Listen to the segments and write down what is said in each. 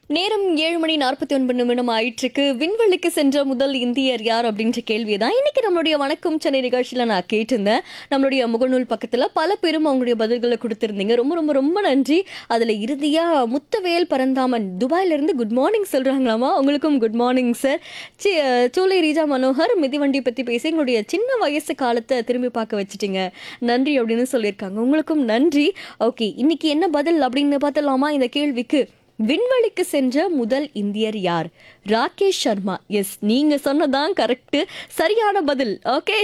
நேரம் ஏழு மணி நாற்பத்தி ஒன்பது நிமிடம் ஆயிட்டிருக்கு விண்வெளிக்கு சென்ற முதல் இந்தியர் யார் அப்படின்ற கேள்வி தான் இன்னைக்கு நம்மளுடைய வணக்கம் சென்னை நிகழ்ச்சியில் நான் கேட்டிருந்தேன் நம்மளுடைய முகநூல் பக்கத்தில் பல பேரும் அவங்களுடைய பதில்களை கொடுத்துருந்தீங்க ரொம்ப ரொம்ப ரொம்ப நன்றி அதில் இறுதியாக முத்தவேல் பரந்தாமன் துபாயிலிருந்து குட் மார்னிங் சொல்கிறாங்களாமா உங்களுக்கும் குட் மார்னிங் சார் சி சூலை ரீஜா மனோகர் மிதிவண்டி பற்றி பேசி எங்களுடைய சின்ன வயசு காலத்தை திரும்பி பார்க்க வச்சுட்டீங்க நன்றி அப்படின்னு சொல்லியிருக்காங்க உங்களுக்கும் நன்றி ஓகே இன்னைக்கு என்ன பதில் அப்படின்னு பார்த்தலாமா இந்த கேள்விக்கு விண்வெளிக்கு சென்ற முதல் இந்தியர் யார் ராகேஷ் சர்மா எஸ் நீங்க சொன்னதான் கரெக்ட் சரியான பதில் ஓகே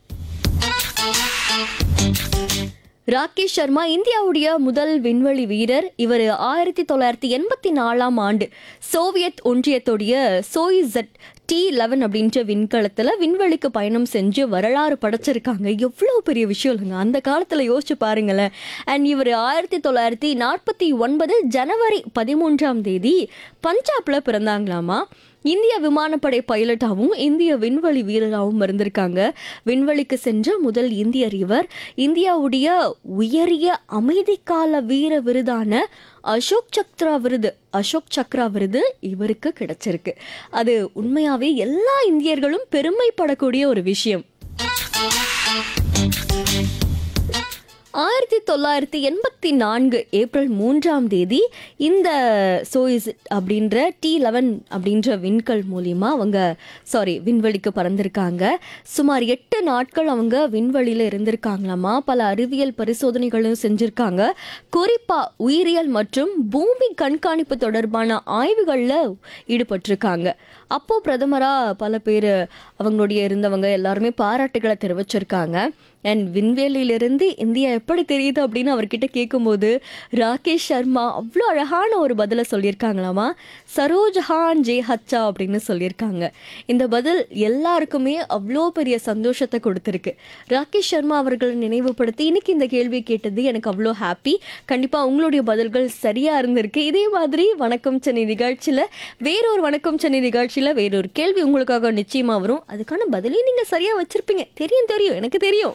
ராகேஷ் சர்மா இந்தியாவுடைய முதல் விண்வெளி வீரர் இவர் ஆயிரத்தி தொள்ளாயிரத்தி எண்பத்தி நாலாம் ஆண்டு சோவியத் ஒன்றியத்துடைய சோயிசட் டி லெவன் அப்படின்ற விண்கலத்தில் விண்வெளிக்கு பயணம் செஞ்சு வரலாறு படைச்சிருக்காங்க எவ்வளோ பெரிய விஷயம் இல்லைங்க அந்த காலத்தில் யோசிச்சு பாருங்களேன் அண்ட் இவர் ஆயிரத்தி தொள்ளாயிரத்தி நாற்பத்தி ஒன்பது ஜனவரி பதிமூன்றாம் தேதி பஞ்சாப்ல பிறந்தாங்களாமா இந்திய விமானப்படை பைலட்டாகவும் இந்திய விண்வெளி வீரராகவும் இருந்திருக்காங்க விண்வெளிக்கு சென்ற முதல் இந்தியர் இவர் இந்தியாவுடைய உயரிய அமைதிக்கால வீர விருதான அசோக் சக்ரா விருது அசோக் சக்ரா விருது இவருக்கு கிடைச்சிருக்கு அது உண்மையாவே எல்லா இந்தியர்களும் பெருமைப்படக்கூடிய ஒரு விஷயம் ஆயிரத்தி தொள்ளாயிரத்தி எண்பத்தி நான்கு ஏப்ரல் மூன்றாம் தேதி இந்த சோயிஸ் அப்படின்ற டி லெவன் அப்படின்ற விண்கல் மூலியமா அவங்க சாரி விண்வெளிக்கு பறந்திருக்காங்க சுமார் எட்டு நாட்கள் அவங்க விண்வெளியில் இருந்திருக்காங்களாமா பல அறிவியல் பரிசோதனைகளும் செஞ்சிருக்காங்க குறிப்பா உயிரியல் மற்றும் பூமி கண்காணிப்பு தொடர்பான ஆய்வுகளில் ஈடுபட்டிருக்காங்க அப்போ பிரதமரா பல பேர் அவங்களுடைய இருந்தவங்க எல்லாருமே பாராட்டுகளை தெரிவிச்சிருக்காங்க அண்ட் விண்வெளியிலிருந்து இந்தியா எப்படி தெரியுது அப்படின்னு அவர்கிட்ட கேட்கும்போது ராகேஷ் சர்மா அவ்வளோ அழகான ஒரு பதிலை சொல்லியிருக்காங்களாமா சரோஜஹான் ஜே ஹச்சா அப்படின்னு சொல்லியிருக்காங்க இந்த பதில் எல்லாருக்குமே அவ்வளோ பெரிய சந்தோஷத்தை கொடுத்துருக்கு ராகேஷ் சர்மா அவர்களை நினைவுபடுத்தி இன்னைக்கு இந்த கேள்வி கேட்டது எனக்கு அவ்வளோ ஹாப்பி கண்டிப்பாக உங்களுடைய பதில்கள் சரியாக இருந்திருக்கு இதே மாதிரி வணக்கம் சென்னை நிகழ்ச்சியில் வேறொரு வணக்கம் சென்னை நிகழ்ச்சியில் வேறொரு கேள்வி உங்களுக்காக நிச்சயமாக வரும் அதுக்கான பதிலையும் நீங்கள் சரியாக வச்சுருப்பீங்க தெரியும் தெரியும் எனக்கு தெரியும்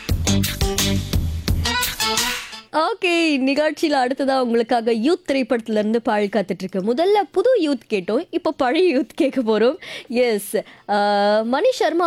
ஓகே நிகழ்ச்சியில் அடுத்ததா உங்களுக்காக யூத் திரைப்படத்துல இருந்து பாழ் காத்துட்டு இருக்கு முதல்ல புது யூத் கேட்டோம் இப்போ பழைய யூத் கேட்க போறோம் எஸ் மணி சர்மா